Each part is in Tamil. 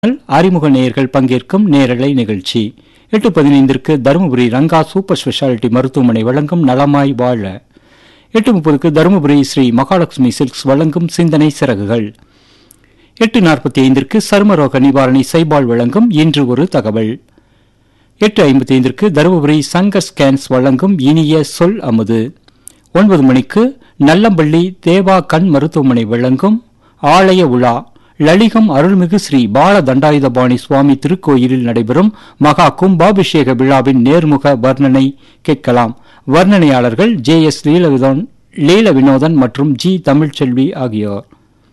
அறிமுக நேயர்கள் பங்கேற்கும் நேரலை நிகழ்ச்சி எட்டு பதினைந்திற்கு தருமபுரி ரங்கா சூப்பர் ஸ்பெஷாலிட்டி மருத்துவமனை வழங்கும் நலமாய் வாழ எட்டு முப்பதுக்கு தருமபுரி ஸ்ரீ மகாலட்சுமி சில்க்ஸ் வழங்கும் சிந்தனை சிறகுகள் எட்டு நாற்பத்தி ஐந்திற்கு சருமரோக நிவாரணி சைபால் வழங்கும் இன்று ஒரு தகவல் எட்டு ஐம்பத்தி ஐந்திற்கு தருமபுரி சங்கர் ஸ்கேன்ஸ் வழங்கும் இனிய சொல் அமுது ஒன்பது மணிக்கு நல்லம்பள்ளி தேவா கண் மருத்துவமனை வழங்கும் ஆலய உலா லலிகம் அருள்மிகு ஸ்ரீ பால தண்டாயுதபாணி சுவாமி திருக்கோயிலில் நடைபெறும் மகா கும்பாபிஷேக விழாவின் நேர்முக வர்ணனை கேட்கலாம் வர்ணனையாளர்கள் ஜே எஸ் லீலவிதோன் லீல வினோதன் மற்றும் ஜி தமிழ்ச்செல்வி ஆகியோர்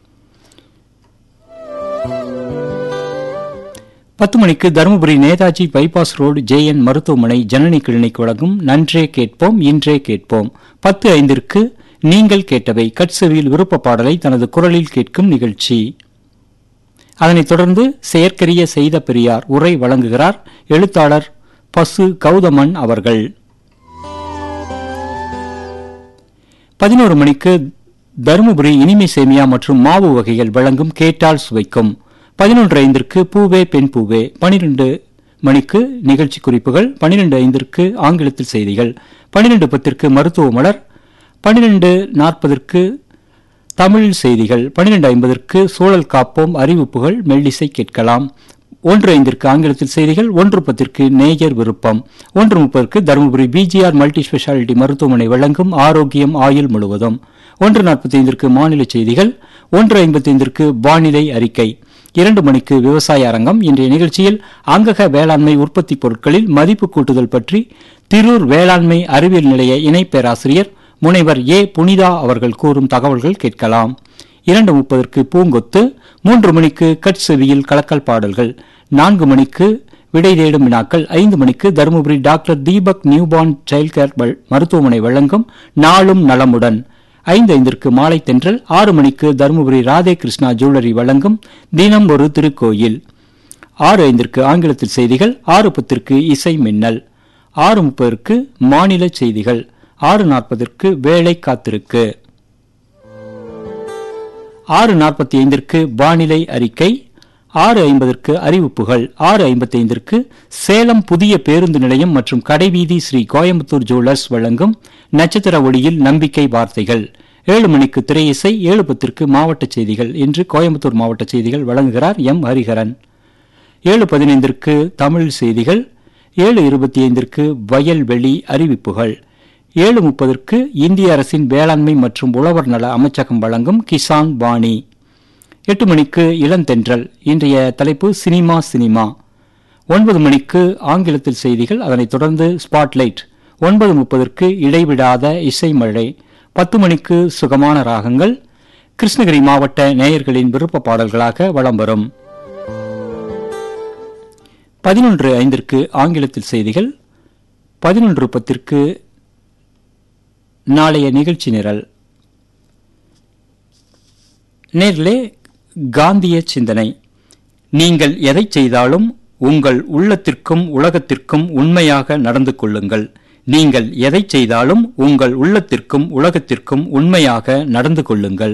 பத்து மணிக்கு Dharmapuri Netaji bypass road J N மருத்துவமனை ஜனனி கிளினிக் வழங்கும் நன்றே கேட்போம் இன்றே கேட்போம் பத்து ஐந்திற்கு நீங்கள் கேட்டவை கட்செவியில் விருப்ப பாடலை தனது குரலில் கேட்கும் நிகழ்ச்சி அதனைத் தொடர்ந்து செயற்கரிய செய்த பெரியார் உரை வழங்குகிறார் எழுத்தாளர் பசு கௌதமன் அவர்கள் பதினோரு மணிக்கு தருமபுரி இனிமை சேமியா மற்றும் மாவு வகைகள் வழங்கும் கேட்டால் சுவைக்கும் பதினொன்று ஐந்திற்கு பூவே பெண் பூவே பனிரெண்டு மணிக்கு நிகழ்ச்சி குறிப்புகள் பனிரெண்டு ஐந்திற்கு ஆங்கிலத்தில் செய்திகள் பனிரெண்டு பத்திற்கு மருத்துவ மலர் பனிரெண்டு நாற்பதற்கு தமிழில் செய்திகள் பனிரெண்டு ஐம்பதற்கு சூழல் காப்போம் அறிவிப்புகள் மெல்லிசை கேட்கலாம் ஒன்று ஐந்திற்கு ஆங்கிலத்தில் செய்திகள் ஒன்று பத்திற்கு நேயர் விருப்பம் ஒன்று முப்பதற்கு தருமபுரி பிஜிஆர் மல்டி ஸ்பெஷாலிட்டி மருத்துவமனை வழங்கும் ஆரோக்கியம் ஆயுள் முழுவதும் ஒன்று நாற்பத்தி ஐந்திற்கு மாநில செய்திகள் ஒன்று ஐம்பத்தி ஐந்திற்கு வானிலை அறிக்கை இரண்டு மணிக்கு விவசாய அரங்கம் இன்றைய நிகழ்ச்சியில் அங்கக வேளாண்மை உற்பத்தி பொருட்களில் மதிப்பு கூட்டுதல் பற்றி திரூர் வேளாண்மை அறிவியல் நிலைய இணை பேராசிரியர் முனைவர் ஏ புனிதா அவர்கள் கூறும் தகவல்கள் கேட்கலாம் இரண்டு முப்பதற்கு பூங்கொத்து மூன்று மணிக்கு கட்செவியில் கலக்கல் பாடல்கள் நான்கு மணிக்கு விடை தேடும் வினாக்கள் ஐந்து மணிக்கு Dharmapuri doctor Deepak newborn child care மருத்துவமனை வழங்கும் நாளும் நலமுடன் ஐந்து ஐந்திற்கு மாலை தென்றல் ஆறு மணிக்கு தருமபுரி ராதே கிருஷ்ணா ஜுவல்லரி வழங்கும் தினம் ஒரு திருக்கோயில் ஆறு ஐந்திற்கு ஆங்கிலத்தில் செய்திகள் ஆறு பத்திற்கு இசை மின்னல் ஆறு முப்பதற்கு மாநில செய்திகள் ஆறு நாற்பதற்கு வேலை காத்திருக்கு ஆறு நாற்பத்தி ஐந்திற்கு வானிலை அறிக்கை ஆறு ஐம்பதற்கு அறிவிப்புகள் ஆறு ஐம்பத்தி ஐந்திற்கு சேலம் புதிய பேருந்து நிலையம் மற்றும் கடைவீதி ஸ்ரீ கோயம்புத்தூர் ஜுவல்லர்ஸ் வழங்கும் நட்சத்திர ஒளியில் நம்பிக்கை வார்த்தைகள் ஏழு மணிக்கு திரையிசை ஏழு பத்திற்கு மாவட்ட செய்திகள் இன்று கோயம்புத்தூர் மாவட்ட செய்திகள் வழங்குகிறார் எம் ஹரிஹரன் ஏழு பதினைந்திற்கு தமிழ் செய்திகள் ஏழு இருபத்தி ஐந்திற்கு வயல்வெளி அறிவிப்புகள் ஏழு முப்பதற்கு இந்திய அரசின் வேளாண்மை மற்றும் உழவர் நல அமைச்சகம் வழங்கும் கிசான் வாணி எட்டு மணிக்கு இளந்தென்றல் இன்றைய தலைப்பு சினிமா சினிமா ஒன்பது மணிக்கு ஆங்கிலத்தில் செய்திகள் அதனைத் தொடர்ந்து ஸ்பாட்லைட் ஒன்பது முப்பதற்கு இடைவிடாத இசை மழை பத்து மணிக்கு சுகமான ராகங்கள் கிருஷ்ணகிரி மாவட்ட நேயர்களின் விருப்ப பாடல்களாக வலம் வரும் பதினொன்று ஐந்திற்கு ஆங்கிலத்தில் செய்திகள் பதினொன்று பத்திற்கு நாளைய நிகழ்ச்சி நிரல் நேர்களே காந்திய சிந்தனை நீங்கள் எதை செய்தாலும் உங்கள் உள்ளத்திற்கும் உலகத்திற்கும் உண்மையாக நடந்து கொள்ளுங்கள் நீங்கள் எதை செய்தாலும் உங்கள் உள்ளத்திற்கும் உலகத்திற்கும் உண்மையாக நடந்து கொள்ளுங்கள்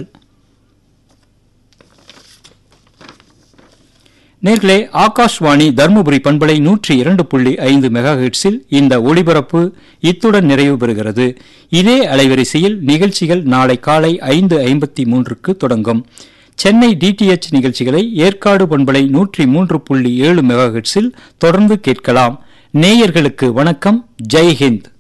நேர்களே ஆகாஷ்வாணி தருமபுரி பண்பலை நூற்றி இரண்டு புள்ளி ஐந்து மெகா ஹெட்ஸில் இந்த ஒளிபரப்பு இத்துடன் நிறைவு பெறுகிறது இதே அலைவரிசையில் நிகழ்ச்சிகள் நாளை காலை ஐந்து ஐம்பத்தி மூன்றுக்கு தொடங்கும் சென்னை டிடிஎச் நிகழ்ச்சிகளை ஏற்காடு பண்பலை நூற்றி மூன்று புள்ளி ஏழு மெகா ஹெட்ஸில் தொடர்ந்து கேட்கலாம் நேயர்களுக்கு வணக்கம் ஜெய்ஹிந்த்